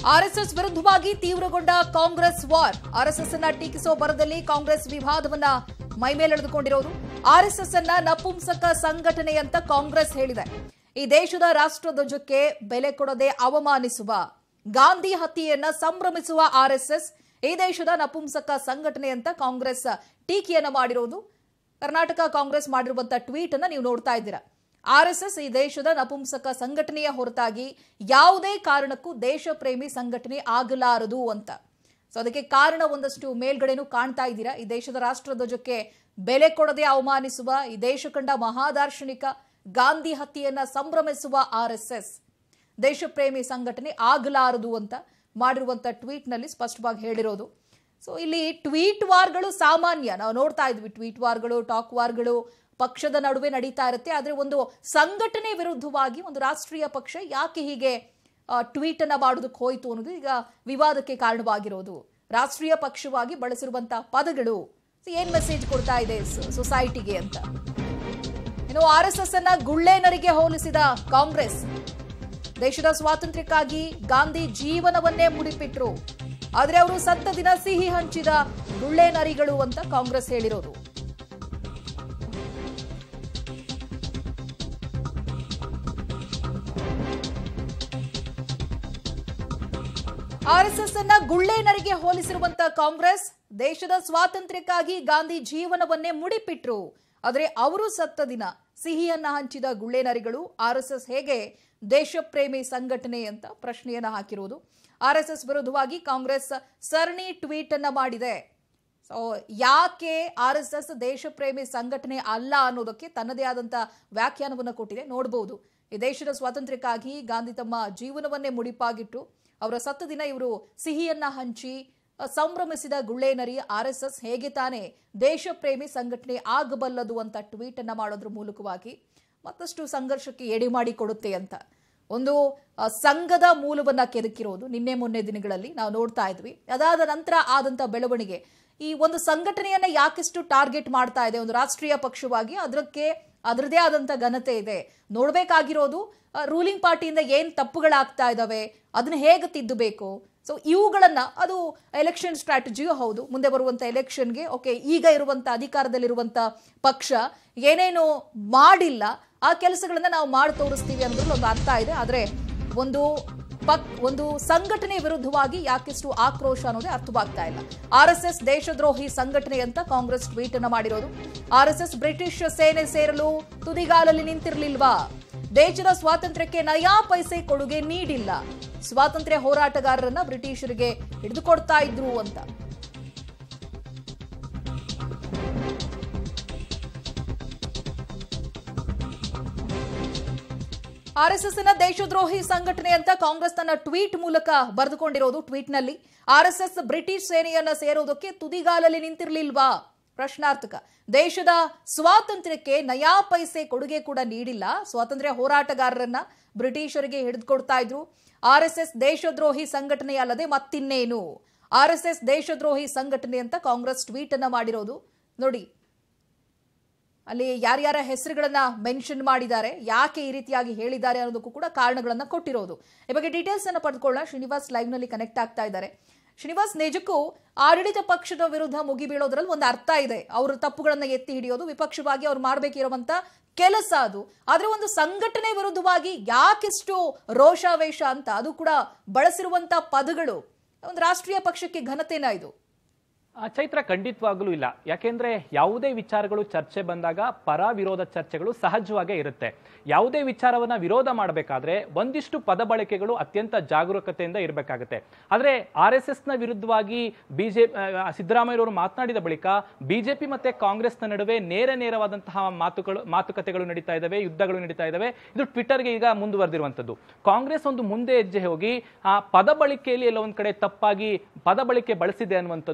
RSS ವಿರುದ್ಧವಾಗಿ ತೀವ್ರಗೊಂಡ Congress war RSS ಅನ್ನ ಟೀಕಿಸೋ ಬರದಲ್ಲಿ Congress ವಿವಾದವನ್ನ ಮೈಮೇಲೆಳೆದುಕೊಂಡಿರೋದು RSS ಅನ್ನ ನಪುಂಸಕ ಸಂಘಟನೆ ಅಂತ ಕಾಂಗ್ರೆಸ್ ಹೇಳಿದೆ ಈ ದೇಶದ ರಾಷ್ಟ್ರಧ್ವಜಕ್ಕೆ ಬೆಲೆ ಕೊಡದೆ ಅವಮಾನಿಸುವ ಗಾಂಧಿ ಹತ್ಯೆಯನ್ನ ಸಂಭ್ರಮಿಸುವ ಆರ್ಎಸ್ಎಸ್ ಈ ದೇಶದ ನಪುಂಸಕ ಸಂಘಟನೆ ಅಂತ ಕಾಂಗ್ರೆಸ್ ಟೀಕೆಯನ್ನ ಮಾಡಿರೋದು ಕರ್ನಾಟಕ ಕಾಂಗ್ರೆಸ್ ಮಾಡಿರುವಂತಹ ಟ್ವೀಟ್ ಅನ್ನ ನೀವು ನೋಡ್ತಾ ಇದ್ದೀರಾ ಆರ್ಎಸ್ಎಸ್ ಈ ದೇಶದ ನಪುಂಸಕ ಸಂಘಟನೆಯ ಹೊರತಾಗಿ ಯಾವುದೇ ಕಾರಣಕ್ಕೂ ದೇಶ ಪ್ರೇಮಿ ಸಂಘಟನೆ ಆಗಲಾರದು ಅಂತ ಸೊ ಅದಕ್ಕೆ ಕಾರಣ ಒಂದಷ್ಟು ಮೇಲ್ಗಡೆನೂ ಕಾಣ್ತಾ ಇದ್ದೀರಾ ಈ ದೇಶದ ರಾಷ್ಟ್ರಧ್ವಜಕ್ಕೆ ಬೆಲೆ ಕೊಡದೆ ಅವಮಾನಿಸುವ ಈ ದೇಶ ಕಂಡ ಮಹಾದಾರ್ಶನಿಕ ಗಾಂಧಿ ಹತ್ಯೆಯನ್ನ ಸಂಭ್ರಮಿಸುವ ಆರ್ಎಸ್ಎಸ್ ದೇಶಪ್ರೇಮಿ ಸಂಘಟನೆ ಆಗಲಾರದು ಅಂತ ಮಾಡಿರುವಂತ ಟ್ವೀಟ್ ನಲ್ಲಿ ಸ್ಪಷ್ಟವಾಗಿ ಹೇಳಿರೋದು ಸೊ ಇಲ್ಲಿ ಟ್ವೀಟ್ ವಾರ್ಗಳು ಸಾಮಾನ್ಯ ನಾವು ನೋಡ್ತಾ ಇದ್ವಿ ಟ್ವೀಟ್ ವಾರ್ಗಳು ಟಾಕ್ ವಾರ್ಗಳು ಪಕ್ಷದ ನಡುವೆ ನಡೀತಾ ಇರುತ್ತೆ ಆದ್ರೆ ಒಂದು ಸಂಘಟನೆ ವಿರುದ್ಧವಾಗಿ ಒಂದು ರಾಷ್ಟ್ರೀಯ ಪಕ್ಷ ಯಾಕೆ ಹೀಗೆ ಟ್ವೀಟ್ ಅನ್ನ ಮಾಡೋದಕ್ಕೆ ಹೋಯ್ತು ಅನ್ನೋದು ಈಗ ವಿವಾದಕ್ಕೆ ಕಾರಣವಾಗಿರೋದು ರಾಷ್ಟ್ರೀಯ ಪಕ್ಷವಾಗಿ ಬಳಸಿರುವಂತಹ ಪದಗಳು ಏನ್ ಮೆಸೇಜ್ ಕೊಡ್ತಾ ಇದೆ ಸೊಸೈಟಿಗೆ ಅಂತ ಇನ್ನು ಆರ್ ಎಸ್ ಎಸ್ ಅನ್ನ ಗುಳ್ಳೇನರಿಗೆ ಹೋಲಿಸಿದ ಕಾಂಗ್ರೆಸ್ ದೇಶದ ಸ್ವಾತಂತ್ರ್ಯಕ್ಕಾಗಿ ಗಾಂಧಿ ಜೀವನವನ್ನೇ ಮುಡಿಪಿಟ್ರು ಆದ್ರೆ ಅವರು ಸತ್ತ ದಿನ ಸಿಹಿ ಹಂಚಿದ ಗುಳ್ಳೇನರಿಗಳು ಅಂತ ಕಾಂಗ್ರೆಸ್ ಹೇಳಿರೋದು ಆರ್ಎಸ್ಎಸ್ ಅನ್ನ ಗುಳ್ಳೇನರಿಗೆ ಹೋಲಿಸಿರುವಂತ ಕಾಂಗ್ರೆಸ್ ದೇಶದ ಸ್ವಾತಂತ್ರ್ಯಕ್ಕಾಗಿ ಗಾಂಧಿ ಜೀವನವನ್ನೇ ಮುಡಿಪಿಟ್ರು ಆದರೆ ಅವರು ಸತ್ತ ದಿನ ಸಿಹಿಯನ್ನ ಹಂಚಿದ ಗುಳ್ಳೇನರಿಗಳು ಆರ್ಎಸ್ಎಸ್ ಹೇಗೆ ದೇಶಪ್ರೇಮಿ ಸಂಘಟನೆ ಅಂತ ಪ್ರಶ್ನೆಯನ್ನ ಹಾಕಿರುವುದು ಆರ್ಎಸ್ಎಸ್ ವಿರುದ್ಧವಾಗಿ ಕಾಂಗ್ರೆಸ್ ಸರಣಿ ಟ್ವೀಟ್ ಅನ್ನ ಮಾಡಿದೆ ಸೊ ಯಾಕೆ ಆರ್ ಎಸ್ ಎಸ್ ದೇಶಪ್ರೇಮಿ ಸಂಘಟನೆ ಅಲ್ಲ ಅನ್ನೋದಕ್ಕೆ ತನ್ನದೇ ಆದಂತ ವ್ಯಾಖ್ಯಾನವನ್ನು ಕೊಟ್ಟಿದೆ ನೋಡಬಹುದು ಈ ದೇಶದ ಸ್ವಾತಂತ್ರ್ಯಕ್ಕಾಗಿ ಗಾಂಧಿ ತಮ್ಮ ಜೀವನವನ್ನೇ ಮುಡಿಪಾಗಿಟ್ಟು ಅವರ ಸತ್ತ ದಿನ ಇವರು ಸಿಹಿಯನ್ನ ಹಂಚಿ ಅ, ಸಂಭ್ರಮಿಸಿದ ಗುಳ್ಳೇನರಿ ಆರ್ ಎಸ್ ಎಸ್ ಹೇಗೆ ತಾನೇ ದೇಶಪ್ರೇಮಿ ಸಂಘಟನೆ ಆಗಬಲ್ಲದು ಅಂತ ಟ್ವೀಟ್ ಅನ್ನ ಮಾಡೋದ್ರ ಮೂಲಕವಾಗಿ ಮತ್ತಷ್ಟು ಸಂಘರ್ಷಕ್ಕೆ ಎಡೆ ಮಾಡಿ ಕೊಡುತ್ತೆ ಅಂತ ಒಂದು ಅ, ಸಂಘದ ಮೂಲವನ್ನ ಕೆದಕಿರೋದು ನಿನ್ನೆ ಮೊನ್ನೆ ದಿನಗಳಲ್ಲಿ ನಾವು ನೋಡ್ತಾ ಇದ್ವಿ ಅದಾದ ನಂತರ ಆದಂತ ಬೆಳವಣಿಗೆ ಈ ಒಂದು ಸಂಘಟನೆಯನ್ನ ಯಾಕಿಷ್ಟು ಟಾರ್ಗೆಟ್ ಮಾಡ್ತಾ ಇದೆ ಒಂದು ರಾಷ್ಟ್ರೀಯ ಪಕ್ಷವಾಗಿ ಅದಕ್ಕೆ ಅದರದೇ ಆದಂತ ಘನತೆ ಇದೆ ನೋಡ್ಬೇಕಾಗಿರೋದು ರೂಲಿಂಗ್ ಪಾರ್ಟಿಯಿಂದ ಏನ್ ತಪ್ಪುಗಳಾಗ್ತಾ ಇದಾವೆ ಅದನ್ನ ಹೇಗೆ ತಿದ್ದಬೇಕು ಸೊ ಇವುಗಳನ್ನ ಅದು ಎಲೆಕ್ಷನ್ ಸ್ಟ್ರಾಟಜಿಯೂ ಹೌದು ಮುಂದೆ ಬರುವಂತ ಎಲೆಕ್ಷನ್ಗೆ ಓಕೆ ಈಗ ಇರುವಂತ ಅಧಿಕಾರದಲ್ಲಿರುವಂತ ಪಕ್ಷ ಏನೇನು ಮಾಡಿಲ್ಲ ಆ ಕೆಲಸಗಳನ್ನ ನಾವು ಮಾಡಿ ತೋರಿಸ್ತೀವಿ ಅನ್ನೋದ್ರಲ್ಲಿ ಒಂದು ಅರ್ಥ ಇದೆ ಆದ್ರೆ ಒಂದು ಪಕ್ ಒಂದು ಸಂಘಟನೆ ವಿರುದ್ಧವಾಗಿ ಯಾಕಿಷ್ಟು ಆಕ್ರೋಶ ಅನ್ನೋದೇ ಅರ್ಥವಾಗ್ತಾ ಇಲ್ಲ ಆರ್ ಎಸ್ ಎಸ್ ದೇಶದ್ರೋಹಿ ಸಂಘಟನೆ ಅಂತ ಕಾಂಗ್ರೆಸ್ ಟ್ವೀಟ್ ಅನ್ನ ಮಾಡಿರೋದು ಆರ್ ಎಸ್ ಎಸ್ ಬ್ರಿಟಿಷ್ ಸೇನೆ ಸೇರಲು ತುದಿಗಾಲಲ್ಲಿ ನಿಂತಿರ್ಲಿಲ್ವಾ ದೇಶದ ಸ್ವಾತಂತ್ರ್ಯಕ್ಕೆ ನಯಾ ಪೈಸೆ ಕೊಡುಗೆ ನೀಡಿಲ್ಲ ಸ್ವಾತಂತ್ರ್ಯ ಹೋರಾಟಗಾರರನ್ನ ಬ್ರಿಟಿಷರಿಗೆ ಹಿಡಿದುಕೊಡ್ತಾ ಇದ್ರು ಅಂತ ಆರ್ಎಸ್ಎಸ್ ನ ದೇಶದ್ರೋಹಿ ಸಂಘಟನೆ ಅಂತ ಕಾಂಗ್ರೆಸ್ ತನ್ನ ಟ್ವೀಟ್ ಮೂಲಕ ಬರೆದುಕೊಂಡಿರೋದು ಟ್ವೀಟ್ ನಲ್ಲಿ ಆರ್ಎಸ್ಎಸ್ ಬ್ರಿಟಿಷ್ ಸೇನೆಯನ್ನ ಸೇರೋದಕ್ಕೆ ತುದಿಗಾಲಲ್ಲಿ ನಿಂತಿರ್ಲಿಲ್ವಾ ಪ್ರಶ್ನಾರ್ಥಕ ದೇಶದ ಸ್ವಾತಂತ್ರ್ಯಕ್ಕೆ ನಯಾ ಪೈಸೆ ಕೊಡುಗೆ ಕೂಡ ನೀಡಿಲ್ಲ ಸ್ವಾತಂತ್ರ್ಯ ಹೋರಾಟಗಾರರನ್ನ ಬ್ರಿಟಿಷರಿಗೆ ಹಿಡಿದುಕೊಡ್ತಾ ಇದ್ರು ಆರ್ಎಸ್ಎಸ್ ದೇಶದ್ರೋಹಿ ಸಂಘಟನೆ ಅಲ್ಲದೆ ಮತ್ತಿನ್ನೇನು ಆರ್ಎಸ್ಎಸ್ ದೇಶದ್ರೋಹಿ ಸಂಘಟನೆ ಅಂತ ಕಾಂಗ್ರೆಸ್ ಟ್ವೀಟ್ ಅನ್ನ ಮಾಡಿರೋದು ನೋಡಿ ಅಲ್ಲಿ ಯಾರ್ಯಾರ ಹೆಸರುಗಳನ್ನ ಮೆನ್ಷನ್ ಮಾಡಿದ್ದಾರೆ ಯಾಕೆ ಈ ರೀತಿಯಾಗಿ ಹೇಳಿದ್ದಾರೆ ಅನ್ನೋದಕ್ಕೂ ಕೂಡ ಕಾರಣಗಳನ್ನ ಕೊಟ್ಟಿರೋದು ಈ ಬಗ್ಗೆ ಡೀಟೇಲ್ಸ್ ಅನ್ನ ಪಡೆದುಕೊಳ್ಳೋಣ ಶ್ರೀನಿವಾಸ್ ಲೈವ್ ನಲ್ಲಿ ಕನೆಕ್ಟ್ ಆಗ್ತಾ ಇದ್ದಾರೆ ಶ್ರೀನಿವಾಸ್ ನಿಜಕ್ಕೂ ಆಡಳಿತ ಪಕ್ಷದ ವಿರುದ್ಧ ಮುಗಿಬೀಳೋದ್ರಲ್ಲಿ ಒಂದು ಅರ್ಥ ಇದೆ ಅವ್ರ ತಪ್ಪುಗಳನ್ನ ಎತ್ತಿ ಹಿಡಿಯೋದು ವಿಪಕ್ಷವಾಗಿ ಅವ್ರು ಮಾಡ್ಬೇಕಿರುವಂತ ಕೆಲಸ ಅದು ಆದ್ರೆ ಒಂದು ಸಂಘಟನೆ ವಿರುದ್ಧವಾಗಿ ಯಾಕಿಷ್ಟು ರೋಷಾವೇಶ ಅಂತ ಅದು ಕೂಡ ಬಳಸಿರುವಂತ ಪದಗಳು ಒಂದು ರಾಷ್ಟ್ರೀಯ ಪಕ್ಷಕ್ಕೆ ಘನತೆನಾ ಇದು ಆ, ಚೈತ್ರ ಖಂಡಿತವಾಗ್ಲೂ ಇಲ್ಲ ಯಾಕೆಂದ್ರೆ ಯಾವುದೇ ವಿಚಾರಗಳು ಚರ್ಚೆ ಬಂದಾಗ ಪರ ವಿರೋಧ ಚರ್ಚೆಗಳು ಸಹಜವಾಗೇ ಇರುತ್ತೆ ಯಾವುದೇ ವಿಚಾರವನ್ನ ವಿರೋಧ ಮಾಡಬೇಕಾದ್ರೆ ಒಂದಿಷ್ಟು ಪದ ಬಳಕೆಗಳು ಅತ್ಯಂತ ಜಾಗರೂಕತೆಯಿಂದ ಇರಬೇಕಾಗುತ್ತೆ ಆದ್ರೆ ಆರ್ ಎಸ್ ಎಸ್ ನ ವಿರುದ್ಧವಾಗಿ ಬಿಜೆ ಸಿದ್ದರಾಮಯ್ಯರವರು ಮಾತನಾಡಿದ ಬಳಿಕ ಬಿಜೆಪಿ ಮತ್ತೆ ಕಾಂಗ್ರೆಸ್ನ ನಡುವೆ ನೇರ ನೇರವಾದಂತಹ ಮಾತುಗಳು ಮಾತುಕತೆಗಳು ನಡೀತಾ ಇದಾವೆ ಯುದ್ಧಗಳು ನಡೀತಾ ಇದಾವೆ ಇದು ಟ್ವಿಟರ್ಗೆ ಈಗ ಮುಂದುವರೆದಿರುವಂತದ್ದು ಕಾಂಗ್ರೆಸ್ ಒಂದು ಮುಂದೆ ಹೆಜ್ಜೆ ಹೋಗಿ ಆ ಪದ ಬಳಕೆಯಲ್ಲಿ ಎಲ್ಲ ಒಂದ್ ಕಡೆ ತಪ್ಪಾಗಿ ಪದ ಬಳಕೆ ಬಳಸಿದೆ ಅನ್ನುವಂಥದ್ದು ಈಗಿರುವಂತ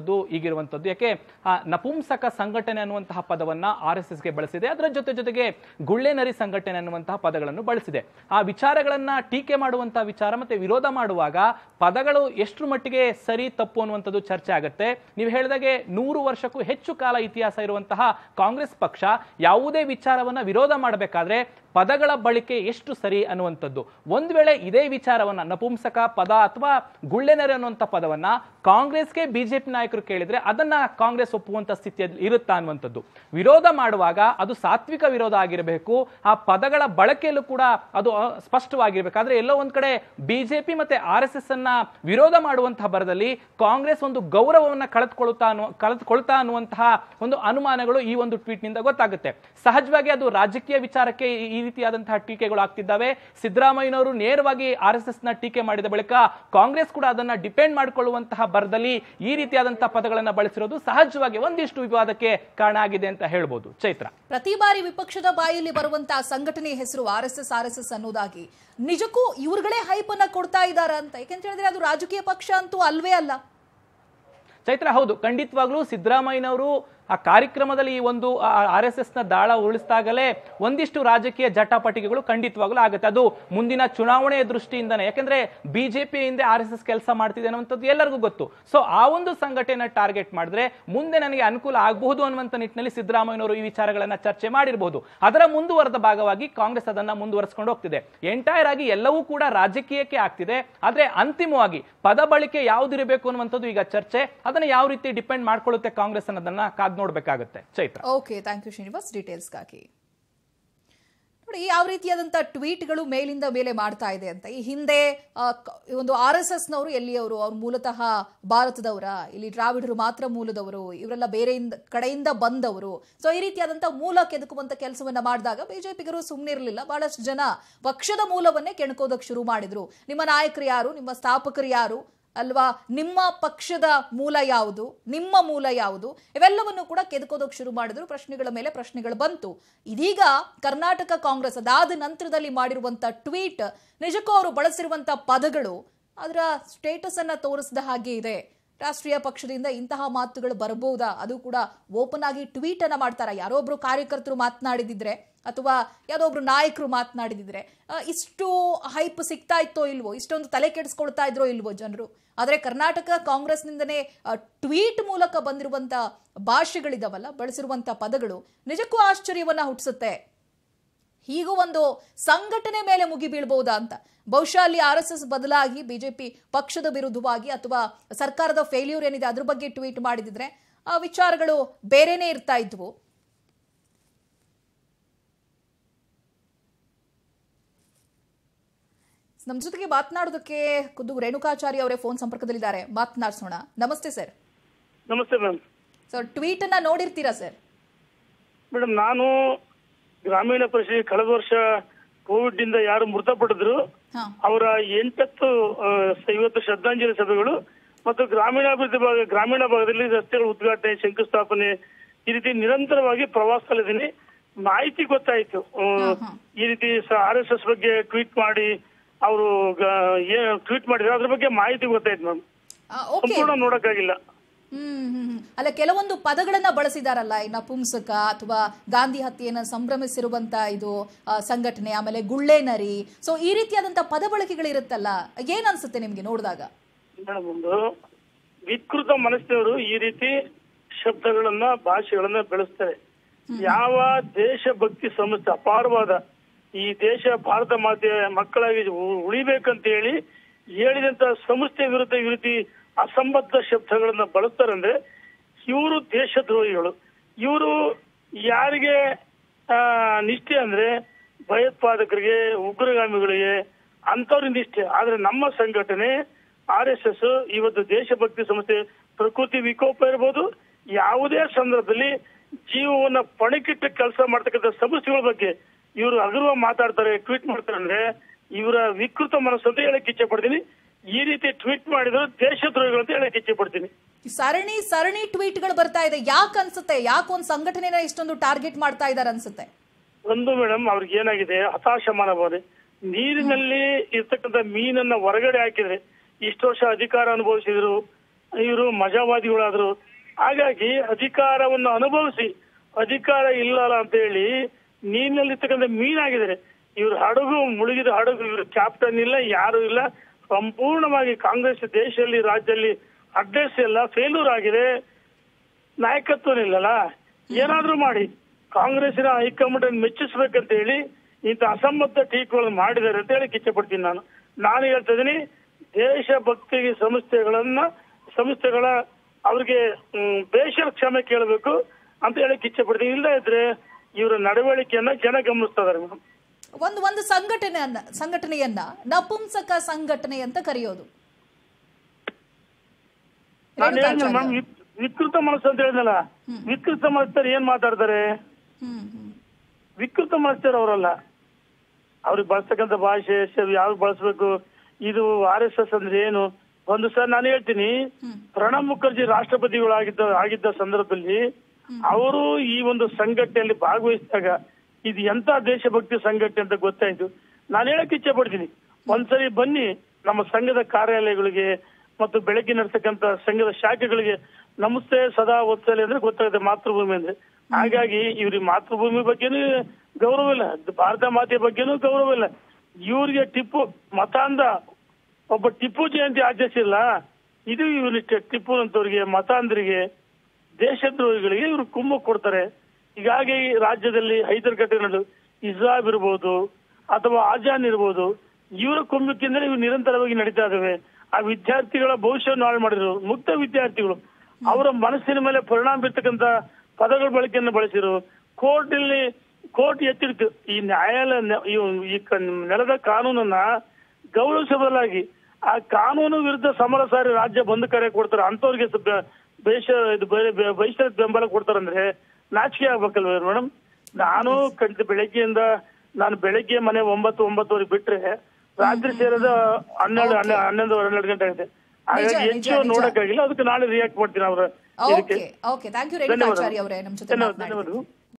ಆಗಿರುವಂತದ್ದು ಯಾಕೆ ಆ, ನಪುಂಸಕ ಸಂಘಟನೆ ಅನ್ನುವಂತಹ ಪದವನ್ನ ಆರ್ ಎಸ್ ಎಸ್ಗೆ ಬಳಸಿದೆ ಅದರ ಜೊತೆ ಜೊತೆಗೆ ಗುಳ್ಳೆನರಿ ಸಂಘಟನೆ ಅನ್ನುವಂತಹ ಪದಗಳನ್ನು ಬಳಸಿದೆ ಆ ವಿಚಾರಗಳನ್ನ ಟೀಕೆ ಮಾಡುವಂತಹ ವಿಚಾರ ಮತ್ತೆ ವಿರೋಧ ಮಾಡುವಾಗ ಪದಗಳು ಎಷ್ಟು ಮಟ್ಟಿಗೆ ಸರಿ ತಪ್ಪು ಅನ್ನುವಂಥದ್ದು ಚರ್ಚೆ ಆಗುತ್ತೆ ನೀವು ಹೇಳಿದಾಗೆ ನೂರು ವರ್ಷಕ್ಕೂ ಹೆಚ್ಚು ಕಾಲ ಇತಿಹಾಸ ಇರುವಂತಹ ಕಾಂಗ್ರೆಸ್ ಪಕ್ಷ ಯಾವುದೇ ವಿಚಾರವನ್ನ ವಿರೋಧ ಮಾಡಬೇಕಾದ್ರೆ ಪದಗಳ ಬಳಕೆ ಎಷ್ಟು ಸರಿ ಅನ್ನುವಂಥದ್ದು ಒಂದ್ ವೇಳೆ ಇದೇ ವಿಚಾರವನ್ನ ನಪುಂಸಕ ಪದ ಅಥವಾ ಗುಳ್ಳೆನರೆ ಅನ್ನುವಂಥ ಪದವನ್ನ ಕಾಂಗ್ರೆಸ್ಗೆ ಬಿಜೆಪಿ ನಾಯಕರು ಕೇಳಿದ್ರೆ ಅದನ್ನ ಕಾಂಗ್ರೆಸ್ ಒಪ್ಪುವಂತ ಸ್ಥಿತಿಯಲ್ಲಿ ಇರುತ್ತಾ ಅನ್ನುವಂಥದ್ದು ವಿರೋಧ ಮಾಡುವಾಗ ಅದು ಸಾತ್ವಿಕ ವಿರೋಧ ಆಗಿರಬೇಕು ಆ ಪದಗಳ ಬಳಕೆಯಲ್ಲೂ ಕೂಡ ಅದು ಅ, ಸ್ಪಷ್ಟವಾಗಿರ್ಬೇಕಾದ್ರೆ ಎಲ್ಲೋ ಒಂದ್ ಕಡೆ ಬಿಜೆಪಿ ಮತ್ತೆ ಆರ್ ಎಸ್ ಎಸ್ ಅನ್ನ ವಿರೋಧ ಮಾಡುವಂತಹ ಬರದಲ್ಲಿ ಕಾಂಗ್ರೆಸ್ ಒಂದು ಗೌರವವನ್ನ ಕಳೆದುಕೊಳ್ಳುತ್ತಾ ಅನ್ನುವ ಕಳೆದುಕೊಳ್ತಾ ಅನ್ನುವಂತಹ ಒಂದು ಅನುಮಾನಗಳು ಈ ಒಂದು ಟ್ವೀಟ್ ನಿಂದ ಗೊತ್ತಾಗುತ್ತೆ ಸಹಜವಾಗಿ ಅದು ರಾಜಕೀಯ ವಿಚಾರಕ್ಕೆ ಈ- ಈ ರೀತಿಯಾದಂತಹ ಟೀಕೆಗಳು ಆಗ್ತಿದ್ದಾವೆ ಸಿದ್ದರಾಮಯ್ಯನವರು ನೇರವಾಗಿ ಆರ್ ಎಸ್ ಎಸ್ ನ ಟೀಕೆ ಮಾಡಿದ ಬಳಿಕ ಕಾಂಗ್ರೆಸ್ ಕೂಡ ಅದನ್ನ ಡಿಪೆಂಡ್ ಮಾಡಿಕೊಳ್ಳುವಂತಹ ಬರದಲ್ಲಿ ಈ ರೀತಿಯಾದಂತಹ ಪದಗಳನ್ನ ಬಳಸಿರೋದು ಸಹಜವಾಗಿ ಒಂದಿಷ್ಟು ವಿವಾದಕ್ಕೆ ಕಾರಣ ಆಗಿದೆ ಅಂತ ಹೇಳ್ಬೋದು ಚೈತ್ರ ಪ್ರತಿ ಬಾರಿ ವಿಪಕ್ಷದ ಬಾಯಲ್ಲಿ ಬರುವಂತಹ ಸಂಘಟನೆ ಹೆಸರು R S S R S S ಅನ್ನೋದಾಗಿ ನಿಜಕ್ಕೂ ಇವ್ರುಗಳೇ ಹೈಪ್ ಅನ್ನ ಕೊಡ್ತಾ ಇದಾರ ಅಂತ ಯಾಕೆಂತ ಹೇಳಿದ್ರೆ ಅದು ರಾಜಕೀಯ ಪಕ್ಷ ಅಂತೂ ಅಲ್ವೇ ಅಲ್ಲ ಚೈತ್ರ ಹೌದು ಖಂಡಿತವಾಗ್ಲೂ ಸಿದ್ದರಾಮಯ್ಯನವರು ಆ ಕಾರ್ಯಕ್ರಮದಲ್ಲಿ ಈ ಒಂದು ಆರ್ ಎಸ್ ಎಸ್ ನ ದಾಳ ಉರುಳಿಸಿದಾಗಲೇ ಒಂದಿಷ್ಟು ರಾಜಕೀಯ ಜಟಾಪಟಿಕೆಗಳು ಖಂಡಿತವಾಗ್ಲೂ ಆಗುತ್ತೆ ಅದು ಮುಂದಿನ ಚುನಾವಣೆಯ ದೃಷ್ಟಿಯಿಂದನೇ ಯಾಕಂದ್ರೆ ಬಿಜೆಪಿ ಹಿಂದೆ ಆರ್ ಎಸ್ ಎಸ್ ಕೆಲಸ ಮಾಡ್ತಿದೆ ಅನ್ನುವಂಥದ್ದು ಎಲ್ಲರಿಗೂ ಗೊತ್ತು ಸೊ ಆ ಒಂದು ಸಂಘಟನೆನ ಟಾರ್ಗೆಟ್ ಮಾಡಿದ್ರೆ ಮುಂದೆ ನನಗೆ ಅನುಕೂಲ ಆಗಬಹುದು ಅನ್ನುವಂಥ ನಿಟ್ಟಿನಲ್ಲಿ ಸಿದ್ದರಾಮಯ್ಯನವರು ಈ ವಿಚಾರಗಳನ್ನ ಚರ್ಚೆ ಮಾಡಿರಬಹುದು ಅದರ ಮುಂದುವರೆದ ಭಾಗವಾಗಿ ಕಾಂಗ್ರೆಸ್ ಅದನ್ನ ಮುಂದುವರಿಸಿಕೊಂಡು ಹೋಗ್ತಿದೆ ಎಂಟೈರ್ ಆಗಿ ಎಲ್ಲವೂ ಕೂಡ ರಾಜಕೀಯಕ್ಕೆ ಆಗ್ತಿದೆ ಆದ್ರೆ ಅಂತಿಮವಾಗಿ ಪದ ಬಳಕೆ ಯಾವ್ದಿರಬೇಕು ಅನ್ನುವಂಥದ್ದು ಈಗ ಚರ್ಚೆ ಅದನ್ನ ಯಾವ ರೀತಿ ಡಿಪೆಂಡ್ ಮಾಡ್ಕೊಳ್ಳುತ್ತೆ ಕಾಂಗ್ರೆಸ್ ಅನ್ನೋದನ್ನ ಕಾದ್ ನೋಡ್ಬೇಕಾಗುತ್ತೆ Chaitra okay thank you Srinivas ಡೀಟೇಲ್ಸ್ಗಾಗಿ ನೋಡಿ ಯಾವ ರೀತಿಯಾದಂಥ ಟ್ವೀಟ್ಗಳು ಮೇಲಿಂದ ಮೇಲೆ ಮಾಡ್ತಾ ಇದೆ ಅಂತ ಈ ಹಿಂದೆ ಆ, ಕ- ಈ ಒಂದು ಆರ್ ಎಸ್ ಎಸ್ನವರು ಎಲ್ಲಿಯವರು ಅವ್ರು ಮೂಲತಃ ಭಾರತದವರ ಇಲ್ಲಿ ದ್ರಾವಿಡರು ಮಾತ್ರ ಮೂಲದವರು ಇವರೆಲ್ಲ ಬೇರೆಯಿಂದ ಕಡೆಯಿಂದ ಬಂದವರು ಸೊ ಈ ರೀತಿಯಾದಂಥ ಮೂಲ ಕೆದಕುವಂಥ ಕೆಲಸವನ್ನ ಮಾಡಿದಾಗ ಬಿಜೆಪಿಗರು ಸುಮ್ಮನಿರಲಿಲ್ಲ ಬಹಳಷ್ಟು ಜನ ಪಕ್ಷದ ಮೂಲವನ್ನೇ ಕೆಣಕೋದಕ್ಕೆ ಶುರು ಮಾಡಿದ್ರು ನಿಮ್ಮ ನಾಯಕರು ಯಾರು ನಿಮ್ಮ ಸ್ಥಾಪಕರು ಯಾರು ಅಲ್ವಾ ನಿಮ್ಮ ಪಕ್ಷದ ಮೂಲ ಯಾವುದು ನಿಮ್ಮ ಮೂಲ ಯಾವುದು ಇವೆಲ್ಲವನ್ನು ಕೂಡ ಕೆದಕೋದಕ್ಕೆ ಶುರು ಮಾಡಿದ್ರು ಪ್ರಶ್ನೆಗಳ ಮೇಲೆ ಪ್ರಶ್ನೆಗಳು ಬಂತು ಇದೀಗ ಕರ್ನಾಟಕ ಕಾಂಗ್ರೆಸ್ ಅದಾದ ನಂತರದಲ್ಲಿ ಮಾಡಿರುವಂತ ಟ್ವೀಟ್ ನಿಜಕ್ಕೂ ಅವರು ಬಳಸಿರುವಂತ ಪದಗಳು ಅದರ ಸ್ಟೇಟಸ್ ಅನ್ನ ತೋರಿಸಿದ ಹಾಗೆ ಇದೆ ರಾಷ್ಟ್ರೀಯ ಪಕ್ಷದಿಂದ ಇಂತಹ ಮಾತುಗಳು ಬರಬಹುದಾ ಅದು ಕೂಡ ಓಪನ್ ಆಗಿ ಟ್ವೀಟ್ ಅನ್ನ ಮಾಡ್ತಾರ ಯಾರೋ ಒಬ್ರು ಕಾರ್ಯಕರ್ತರು ಮಾತನಾಡಿದಿದ್ರೆ ಅಥವಾ ಯಾವುದೋ ಒಬ್ರು ನಾಯಕರು ಮಾತನಾಡಿದಿದ್ರೆ ಆ, ಇಷ್ಟು ಹೈಪ್ ಸಿಗ್ತಾ ಇತ್ತೋ ಇಲ್ವೋ ಇಷ್ಟೊಂದು ತಲೆ ಕೆಡಿಸ್ಕೊಳ್ತಾ ಇದ್ರೋ ಇಲ್ವೋ ಜನರು ಆದರೆ ಕರ್ನಾಟಕ ಕಾಂಗ್ರೆಸ್ನಿಂದನೇ ಟ್ವೀಟ್ ಮೂಲಕ ಬಂದಿರುವಂತ ಭಾಷೆಗಳಿದಾವಲ್ಲ ಬಳಸಿರುವಂತ ಪದಗಳು ನಿಜಕ್ಕೂ ಆಶ್ಚರ್ಯವನ್ನ ಹುಟ್ಟಿಸುತ್ತೆ ಹೀಗೂ ಒಂದು ಸಂಘಟನೆ ಮೇಲೆ ಮುಗಿ ಬೀಳ್ಬಹುದಾ ಅಂತ ಬಹುಶಃ ಅಲ್ಲಿ ಆರ್ ಎಸ್ ಎಸ್ ಬದಲಾಗಿ ಬಿಜೆಪಿ ಪಕ್ಷದ ವಿರುದ್ಧವಾಗಿ ಅಥವಾ ಸರ್ಕಾರದ ಫೇಲ್ಯೂರ್ ಏನಿದೆ ಅದ್ರ ಬಗ್ಗೆ ಟ್ವೀಟ್ ಮಾಡಿದಿದ್ರೆ ಆ ವಿಚಾರಗಳು ಬೇರೆನೇ ಇರ್ತಾ ಇದ್ವು ನಮ್ಮ ಜೊತೆಗೆ ಮಾತನಾಡೋದಕ್ಕೆ ಖುದ್ದು ರೇಣುಕಾಚಾರಿ ಅವರೇ ಫೋನ್ ಸಂಪರ್ಕದಲ್ಲಿದ್ದಾರೆ ಮಾತನಾಡಿಸೋಣ ನಮಸ್ತೆ ಸರ್ ನಮಸ್ತೆ ಮ್ಯಾಮ್ ಸರ್ ಟ್ವೀಟ್ ಅನ್ನ ನೋಡಿರ್ತೀರಾ ಸರ್ ಮೇಡಮ್ ನಾನು ಗ್ರಾಮೀಣ ಪರಿಸ್ಥಿತಿ ಕಳೆದ ವರ್ಷ ಕೋವಿಡ್ ಇಂದ ಯಾರು ಮೃತಪಟ್ಟಿದ್ರು ಹಾ ಅವರ ಎಂಟತ್ತು ಆ, ಐವತ್ತು ಶ್ರದ್ಧಾಂಜಲಿ ಸಭೆಗಳು ಮತ್ತು ಗ್ರಾಮೀಣಾಭಿವೃದ್ಧಿ ಭಾಗ ಗ್ರಾಮೀಣ ಭಾಗದಲ್ಲಿ ರಸ್ತೆಗಳ ಉದ್ಘಾಟನೆ ಶಂಕುಸ್ಥಾಪನೆ ಈ ರೀತಿ ನಿರಂತರವಾಗಿ ಪ್ರವಾಸದಲ್ಲಿದ್ದೀನಿ ಮಾಹಿತಿ ಗೊತ್ತಾಯ್ತು ಆ, ಈ ರೀತಿ ಆರ್ ಎಸ್ ಎಸ್ ಬಗ್ಗೆ ಟ್ವೀಟ್ ಮಾಡಿ ಅವರು ಟ್ವೀಟ್ ಮಾಡಿದ್ರು ಅದ್ರ ಬಗ್ಗೆ ಮಾಹಿತಿ ಗೊತ್ತಾಯ್ತು ಮ್ಯಾಮ್ ಓಕೆ ಸಂಪೂರ್ಣ ನೋಡಕ್ಕಾಗಿಲ್ಲ ಹ್ಮ್ ಹ್ಮ್, ಹ್ಮ್. ಅಲ್ಲ ಕೆಲವೊಂದು ಪದಗಳನ್ನ ಬಳಸಿದಾರಲ್ಲ ಈ ನಪುಂಸಕ ಅಥವಾ ಗಾಂಧಿ ಹತ್ಯೆಯನ್ನ ಸಂಭ್ರಮಿಸಿರುವಂತ ಇದು ಆ, ಸಂಘಟನೆ ಆಮೇಲೆ ಗುಳ್ಳೆ ನರಿ ಸೊ ಈ ರೀತಿಯಾದಂತ ಪದ ಬಳಕೆಗಳಿರುತ್ತಲ್ಲ ಏನ್ ಅನ್ಸುತ್ತೆ ನಿಮ್ಗೆ ನೋಡಿದಾಗ ಮೇಡಮ್ ಒಂದು ವಿಕೃತ ಮನಸ್ಸಿನವರು ಈ ರೀತಿ ಶಬ್ದಗಳನ್ನ ಭಾಷೆಗಳನ್ನ ಬೆಳೆಸ್ತಾರೆ ಯಾವ ದೇಶಭಕ್ತಿ ಸಂಸ್ಥೆ ಅಪಾರವಾದ ಈ ದೇಶ ಭಾರತ ಮಾತೆಯ ಮಕ್ಕಳಾಗಿ ಉ- ಉಳಿಬೇಕಂತ ಹೇಳಿ ಹೇಳಿದಂತ ಸಂಸ್ಥೆ ವಿರುದ್ಧ ಈ ರೀತಿ ಅಸಂಬದ್ಧ ಶಬ್ದಗಳನ್ನ ಬಳಸ್ತಾರಂದ್ರೆ ಇವರು ದೇಶದ್ರೋಹಿಗಳು ಇವರು ಯಾರಿಗೆ ಆ, ನಿಷ್ಠೆ ಅಂದ್ರೆ ಭಯೋತ್ಪಾದಕರಿಗೆ ಉಗ್ರಗಾಮಿಗಳಿಗೆ ಅಂತವ್ರಿಗೆ ನಿಷ್ಠೆ ಆದ್ರೆ ನಮ್ಮ ಸಂಘಟನೆ ಆರ್ ಎಸ್ ಎಸ್ ಇವತ್ತು ದೇಶಭಕ್ತಿ ಸಂಸ್ಥೆ ಪ್ರಕೃತಿ ವಿಕೋಪ ಇರ್ಬೋದು ಯಾವುದೇ ಸಂದರ್ಭದಲ್ಲಿ ಜೀವವನ್ನ ಪಣಕ್ಕಿಟ್ಟು ಕೆಲಸ ಮಾಡ್ತಕ್ಕಂಥ ಸಂಸ್ಥೆಗಳ ಬಗ್ಗೆ ಇವರು ಹಗುರವ ಮಾತಾಡ್ತಾರೆ ಟ್ವೀಟ್ ಮಾಡ್ತಾರೆ ಅಂದ್ರೆ ಇವರ ವಿಕೃತ ಮನಸ್ಸು ಅಂತ ಹೇಳಕ್ ಇಚ್ಛೆ ಪಡ್ತೀನಿ ಈ ರೀತಿ ಟ್ವೀಟ್ ಮಾಡಿದ್ರು ದೇಶದ್ರೋಹಿಗಳು ಅಂತ ಹೇಳಕ್ ಇಚ್ಛೆ ಪಡ್ತೀನಿ ಸರಣಿ ಸರಣಿ ಟ್ವೀಟ್ಗಳು ಬರ್ತಾ ಇದೆ ಯಾಕೆ ಅನ್ಸುತ್ತೆ ಯಾಕೆ ಒಂದು ಸಂಘಟನೆನ ಇಷ್ಟೊಂದು ಟಾರ್ಗೆಟ್ ಮಾಡ್ತಾ ಇದಾರೆ ಅನ್ಸುತ್ತೆ ಒಂದು ಮೇಡಮ್ ಅವ್ರಿಗೆ ಏನಾಗಿದೆ ಹತಾಶ ಮನೋಭಾವನೆ ನೀರಿನಲ್ಲಿ ಇರ್ತಕ್ಕಂಥ ಮೀನನ್ನ ಹೊರಗಡೆ ಹಾಕಿದ್ರೆ ಇಷ್ಟು ವರ್ಷ ಅಧಿಕಾರ ಅನುಭವಿಸಿದ್ರು ಇವರು ಮಜಾವಾದಿಗಳಾದ್ರು ಹಾಗಾಗಿ ಅಧಿಕಾರವನ್ನು ಅನುಭವಿಸಿ ಅಧಿಕಾರ ಇಲ್ಲಲ್ಲ ಅಂತ ಹೇಳಿ ನೀರಿನಲ್ಲಿರ್ತಕ್ಕಂಥ ಮೀನಾಗಿದ್ದಾರೆ ಇವ್ರ ಹಡಗು ಮುಳುಗಿದ ಹಡಗು ಇವ್ರ ಕ್ಯಾಪ್ಟನ್ ಇಲ್ಲ ಯಾರು ಇಲ್ಲ ಸಂಪೂರ್ಣವಾಗಿ ಕಾಂಗ್ರೆಸ್ ದೇಶದಲ್ಲಿ ರಾಜ್ಯದಲ್ಲಿ ಅಡ್ರೆಸ್ ಎಲ್ಲ ಫೇಲ್ಯೂರ್ ಆಗಿದೆ ನಾಯಕತ್ವ ಇಲ್ಲಲ್ಲ ಏನಾದ್ರೂ ಮಾಡಿ ಕಾಂಗ್ರೆಸ್ಸಿನ ಹೈಕಮಾಂಡ್ ಅನ್ನು ಮೆಚ್ಚಿಸ್ಬೇಕಂತ ಹೇಳಿ ಇಂಥ ಅಸಮ್ಮತ ಟೀಕೆಗಳನ್ನು ಮಾಡಿದ್ದಾರೆ ಅಂತ ಹೇಳಿ ಇಚ್ಛೆಪಡ್ತೀನಿ ನಾನು ನಾನು ಹೇಳ್ತಾ ಇದೀನಿ ದೇಶಭಕ್ತಿ ಸಂಸ್ಥೆಗಳನ್ನ ಸಂಸ್ಥೆಗಳ ಅವ್ರಿಗೆ ಹ್ಮ್, ಬೇಷರ ಕ್ಷಮೆ ಕೇಳಬೇಕು ಅಂತ ಹೇಳಕ್ ಇಚ್ಛೆ ಪಡ್ತೀನಿ ಇಲ್ಲದೇ ಇದ್ರೆ ಇವರ ನಡವಳಿಕೆಯನ್ನ ಜನ ಗಮನಿಸ್ತಾ ಇದಾರೆ ಮೇಡಮ್ ಒಂದು ಒಂದು ಸಂಘಟನೆಯನ್ನ ಸಂಘಟನೆಯನ್ನ ನಪುಂಸಕ ಸಂಘಟನೆ ಅಂತ ಕರೆಯೋದು ನಾನು ಹೇಳಿದ್ನಲ್ಲ ರೇಣುಕಾಚಾರ್ಯ. ಮೇಡಮ್ ವಿಕೃತ ಮನಸ್ಸು ಅಂತ ಹೇಳಿದ್ನಲ್ಲ ವಿಕೃತ ಮನಸ್ಸರು ಏನ್ ಮಾತಾಡ್ತಾರೆ ಹ್ಮ್ ಹ್ಮ್ ವಿಕೃತ ಮನಸ್ಸರು ಅವರಲ್ಲ ಅವ್ರಿಗೆ ಬಳಸ್ತಕ್ಕಂಥ ಭಾಷೆ ಯಾವ್ದು ಬಳಸ್ಬೇಕು ಇದು ಆರ್ ಎಸ್ ಎಸ್ ಅಂದ್ರೆ ಏನು ಒಂದು ಸರ್ ನಾನು ಹೇಳ್ತೀನಿ ಪ್ರಣಬ್ ಮುಖರ್ಜಿ ರಾಷ್ಟ್ರಪತಿಗಳಾಗಿದ್ದ ಆಗಿದ್ದ ಸಂದರ್ಭದಲ್ಲಿ ಅವರು ಈ ಒಂದು ಸಂಘಟನೆಯಲ್ಲಿ ಭಾಗವಹಿಸಿದಾಗ ಇದು ಎಂತ ದೇಶಭಕ್ತಿ ಸಂಘಟನೆ ಅಂತ ಗೊತ್ತಾಯ್ತು ನಾನು ಹೇಳಕ್ ಇಚ್ಛೆ ಪಡ್ತೀನಿ ಒಂದ್ಸರಿ ಬನ್ನಿ ನಮ್ಮ ಸಂಘದ ಕಾರ್ಯಾಲಯಗಳಿಗೆ ಮತ್ತು ಬೆಳಗ್ಗೆ ನಡೆಸತಕ್ಕಂತ ಸಂಘದ ಶಾಖೆಗಳಿಗೆ ನಮಸ್ತೆ ಸದಾ ಒತ್ತಲೆ ಅಂದ್ರೆ ಗೊತ್ತಾಗುತ್ತೆ ಮಾತೃಭೂಮಿ ಅಂದ್ರೆ ಹಾಗಾಗಿ ಇವ್ರಿಗೆ ಮಾತೃಭೂಮಿ ಬಗ್ಗೆನೂ ಗೌರವ ಇಲ್ಲ ಭಾರತ ಮಾತೆಯ ಬಗ್ಗೆನೂ ಗೌರವ ಇಲ್ಲ ಇವ್ರಿಗೆ ಟಿಪ್ಪು ಮತಾಂಧ ಒಬ್ಬ ಟಿಪ್ಪು ಜಯಂತಿ ಆಚರಿಸಿಲ್ಲ ಇದು ಇವ್ರಿಗೆ ಟಿಪ್ಪು ಅಂತವ್ರಿಗೆ ಮತಾಂಧರಿಗೆ ದೇಶದ್ರೋಹಿಗಳಿಗೆ ಇವರು ಕುಮ್ಮ ಕೊಡ್ತಾರೆ ಹೀಗಾಗಿ ರಾಜ್ಯದಲ್ಲಿ ಹೈದರ್ ಘಟನೆಗಳು ಇಸ್ಲಾಂ ಇರ್ಬೋದು ಅಥವಾ ಆಜಾನ್ ಇರ್ಬೋದು ಇವರ ಕುಂಭಕ್ಕಿಂದಲೇ ಇವು ನಿರಂತರವಾಗಿ ನಡೀತಾ ಇದಾವೆ ಆ ವಿದ್ಯಾರ್ಥಿಗಳ ಭವಿಷ್ಯವನ್ನು ಹಾಳು ಮಾಡಿದ್ರು ಮುಕ್ತ ವಿದ್ಯಾರ್ಥಿಗಳು ಅವರ ಮನಸ್ಸಿನ ಮೇಲೆ ಪರಿಣಾಮ ಬೀರ್ತಕ್ಕಂತ ಪದಗಳ ಬಳಕೆಯನ್ನು ಬಳಸಿರು ಕೋರ್ಟ್ ಅಲ್ಲಿ ಕೋರ್ಟ್ ಎತ್ತಿಡ್ತು ಈ ನ್ಯಾಯಾಲಯ ನೆ- ಈ- ಈ ಕ- ನೆಲದ ಕಾನೂನನ್ನ ಗೌರವಿಸುವುದಲಾಗಿ ಆ ಕಾನೂನು ವಿರುದ್ಧ ಸಮರ ಸಾರಿ ರಾಜ್ಯ ಬಂದ್ ಕರೆ ಕೊಡ್ತಾರೆ ಅಂತವ್ರಿಗೆ ಸ- ಬೆ- ಬೇಷ ಇದು ಬೆ- ಬೆ- ಬಹಿಷ್ಕೃತ ಬೆಂಬಲ ಕೊಡ್ತಾರಂದ್ರೆ ನಾಚಿಕೆ ಆಗ್ಬೇಕಲ್ವ ಮೇಡಮ್ ನಾನು ಕಂಡ ಬೆಳಗ್ಗೆಯಿಂದ ನಾನು ಬೆಳಗ್ಗೆ ಮನೆ ಒಂಬತ್ತು ಒಂಬತ್ತುವರೆಗೆ ಬಿಟ್ರೆ ರಾತ್ರಿ ಸೇರದ ಹನ್ನೆರಡು ಹನ್ನೆ- ಹನ್ನೊಂದು ಹನ್ನೆರಡು ಗಂಟೆ ಆಗಿದೆ ಹಾಗಾಗಿ ನಿಜ, ನಿಜ, ಹೆಚ್ಚು ನಿಜ. ನೋಡಕ್ಕಾಗಿಲ್ಲ ಅದಕ್ಕೆ ನಾಳೆ ರಿಯಾಕ್ಟ್ ಮಾಡ್ತೀನಿ ಅವರ ಇದಕ್ಕೆ okay okay thank you Renukacharya ಅವರೇ ನಮ್ಮ ಜೊತೆ ಧನ್ಯವಾದ ಮಾತನಾಡಿದ್ದಕ್ಕೆ. ಧನ್ಯವಾದಗಳು